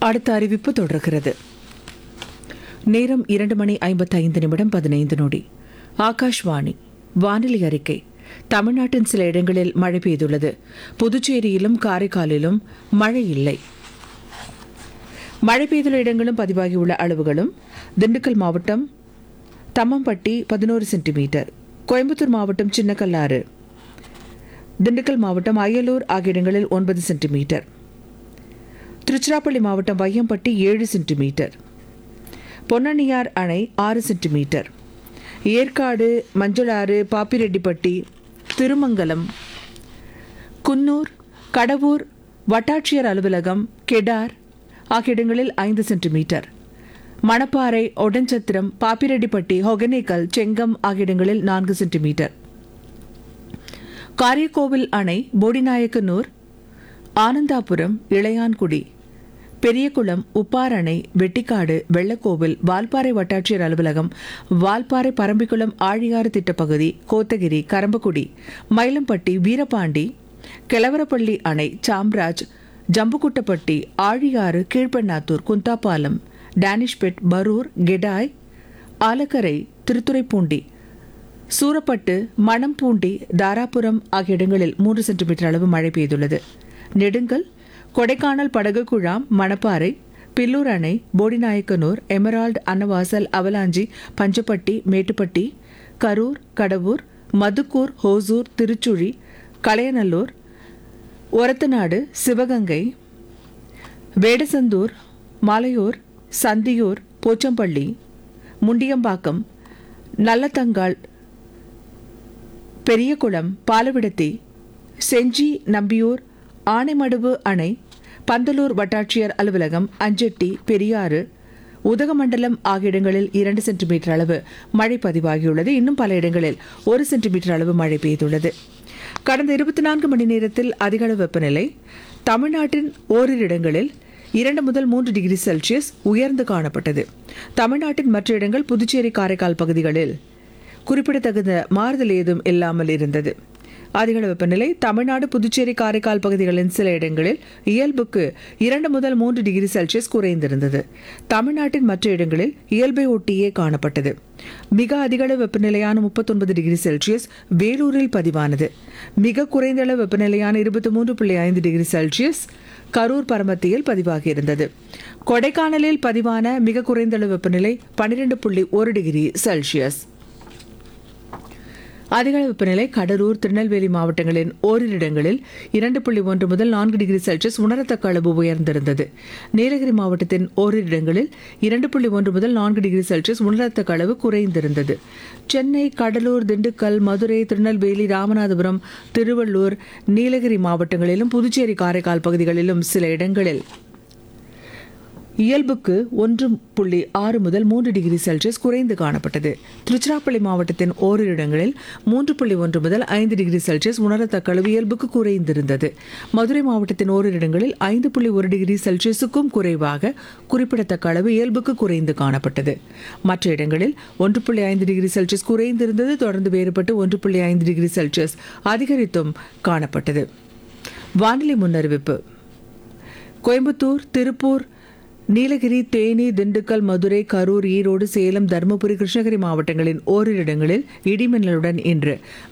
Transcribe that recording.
அடுத்த அறிவிப்பு தொடர்கிறது நேரம் இரண்டு மணி ஐம்பத்தைந்து நிமிடம் பதினைந்து நொடி ஆகாஷ்வாணி வானிலை அறிக்கை தமிழ்நாட்டின் சில இடங்களில் மழை பெய்துள்ளது புதுச்சேரியிலும் காரைக்காலிலும் மழை இல்லை மழை பெய்துள்ள இடங்களும் பதிவாகியுள்ள அளவுகளும் திண்டுக்கல் மாவட்டம் தம்மம்பட்டி பதினோரு சென்டிமீட்டர் கோயம்புத்தூர் மாவட்டம் சின்னக்கல்லாறு திண்டுக்கல் மாவட்டம் அயலூர் ஆகிய இடங்களில் ஒன்பது சென்டிமீட்டர் திருச்சிராப்பள்ளி மாவட்டம் வையம்பட்டி ஏழு சென்டிமீட்டர் பொன்னணியார் அணை ஆறு சென்டிமீட்டர் ஏற்காடு மஞ்சளாறு பாப்பிரெட்டிப்பட்டி திருமங்கலம் குன்னூர் கடவூர் வட்டாட்சியர் அலுவலகம் கெடார் ஆகிய இடங்களில் ஐந்து சென்டிமீட்டர் மணப்பாறை ஒடன்சத்திரம் பாப்பிரெட்டிப்பட்டி ஒகனேக்கல் செங்கம் ஆகிய இடங்களில் நான்கு சென்டிமீட்டர் காரியக்கோவில் அணை போடிநாயக்கனூர் ஆனந்தாபுரம் இளையான்குடி பெரியகுளம் உப்பார் அணை வெட்டிக்காடு வெள்ளக்கோவில் வால்பாறை வட்டாட்சியர் அலுவலகம் வால்பாறை பரம்பிக்குளம் ஆழியாறு திட்டப்பகுதி கோத்தகிரி கரம்பக்குடி மயிலம்பட்டி வீரபாண்டி கிழவரப்பள்ளி அணை சாம்ராஜ் ஜம்புக்குட்டப்பட்டி ஆழியாறு கீழ்பெண்ணாத்தூர் குந்தாப்பாலம் டேனிஷ்பெட் பரூர் கெடாய் ஆலக்கரை திருத்துறைப்பூண்டி சூரப்பட்டு மணம்பூண்டி தாராபுரம் ஆகிய இடங்களில் மூன்று சென்டிமீட்டர் அளவு மழை பெய்துள்ளது நெடுங்கல் கொடைக்கானல் படகு குழாம் மணப்பாறை பில்லூர் அணை போடிநாயக்கனூர் எமரால்டு அன்னவாசல் அவலாஞ்சி பஞ்சப்பட்டி மேட்டுப்பட்டி கரூர் கடவூர் மதுக்கூர் ஹோசூர் திருச்சுழி கலையநல்லூர் ஒரத்தநாடு சிவகங்கை வேடசந்தூர் மலையூர் சந்தியூர் போச்சம்பள்ளி முண்டியம்பாக்கம் நல்லத்தங்கால் பெரியகுளம் பாலவிடத்தி செஞ்சி நம்பியூர் ஆனைமடுவு அணை பந்தலூர் வட்டாட்சியர் அலுவலகம் அஞ்செட்டி பெரியாறு உதகமண்டலம் ஆகிய இடங்களில் இரண்டு சென்டிமீட்டர் அளவு மழை பதிவாகியுள்ளது இன்னும் பல இடங்களில் ஒரு சென்டிமீட்டர் அளவு மழை பெய்துள்ளது கடந்த இருபத்தி நான்கு மணி நேரத்தில் அதிகளவு வெப்பநிலை தமிழ்நாட்டின் ஓரிரு இடங்களில் இரண்டு முதல் மூன்று டிகிரி செல்சியஸ் உயர்ந்து காணப்பட்டது தமிழ்நாட்டின் மற்ற இடங்கள் புதுச்சேரி காரைக்கால் பகுதிகளில் குறிப்பிடத்தகுந்த மாறுதல் ஏதும் இல்லாமல் இருந்தது அதிகள வெப்பநிலை தமிழ்நாடு புதுச்சேரி காரைக்கால் பகுதிகளின் சில இடங்களில் இயல்புக்கு இரண்டு முதல் மூன்று டிகிரி செல்சியஸ் குறைந்திருந்தது தமிழ்நாட்டின் மற்ற இடங்களில் இயல்பை ஒட்டியே காணப்பட்டது மிக அதிகளவு வெப்பநிலையான முப்பத்தொன்பது டிகிரி செல்சியஸ் வேலூரில் பதிவானது மிக குறைந்த அளவு வெப்பநிலையான இருபத்தி மூன்று புள்ளி ஐந்து டிகிரி செல்சியஸ் கரூர் பரமத்தியில் பதிவாகியிருந்தது கொடைக்கானலில் பதிவான மிக குறைந்த அளவு வெப்பநிலை பன்னிரண்டு புள்ளி ஒரு டிகிரி செல்சியஸ் அதிகளவு வெப்பநிலை கடலூர் திருநெல்வேலி மாவட்டங்களின் ஓரிரு இடங்களில் இரண்டு புள்ளி ஒன்று முதல் நான்கு டிகிரி செல்சியஸ் உணரத்தக்க அளவு உயர்ந்திருந்தது நீலகிரி மாவட்டத்தின் ஓரிரு இடங்களில் இரண்டு புள்ளி ஒன்று முதல் நான்கு டிகிரி செல்சியஸ் உணரத்தக்க அளவு குறைந்திருந்தது சென்னை கடலூர் திண்டுக்கல் மதுரை திருநெல்வேலி ராமநாதபுரம் திருவள்ளூர் நீலகிரி மாவட்டங்களிலும் புதுச்சேரி காரைக்கால் பகுதிகளிலும் சில இடங்களில் இயல்புக்கு ஒன்று புள்ளி ஆறு முதல் மூன்று டிகிரி செல்சியஸ் குறைந்து காணப்பட்டது திருச்சிராப்பள்ளி மாவட்டத்தின் ஓரிரு இடங்களில் மூன்று புள்ளி ஒன்று முதல் ஐந்து டிகிரி செல்சியஸ் உணரத்தக்க அளவு இயல்புக்கு குறைந்திருந்தது மதுரை மாவட்டத்தின் ஓரிரு இடங்களில் ஐந்து புள்ளி ஒரு டிகிரி செல்சியஸுக்கும் குறைவாக குறிப்பிடத்தக்க அளவு இயல்புக்கு குறைந்து காணப்பட்டது மற்ற இடங்களில் ஒன்று புள்ளி ஐந்து டிகிரி செல்சியஸ் குறைந்திருந்தது தொடர்ந்து வேறுபட்டு ஒன்று புள்ளி ஐந்து டிகிரி செல்சியஸ் அதிகரித்தும் காணப்பட்டது வானிலை முன்னறிவிப்பு கோயம்புத்தூர் திருப்பூர் நீலகிரி தேனி திண்டுக்கல் மதுரை கரூர் ஈரோடு சேலம் தருமபுரி கிருஷ்ணகிரி மாவட்டங்களின் ஓரிரு இடங்களில் இடிமின்னலுடன் இன்று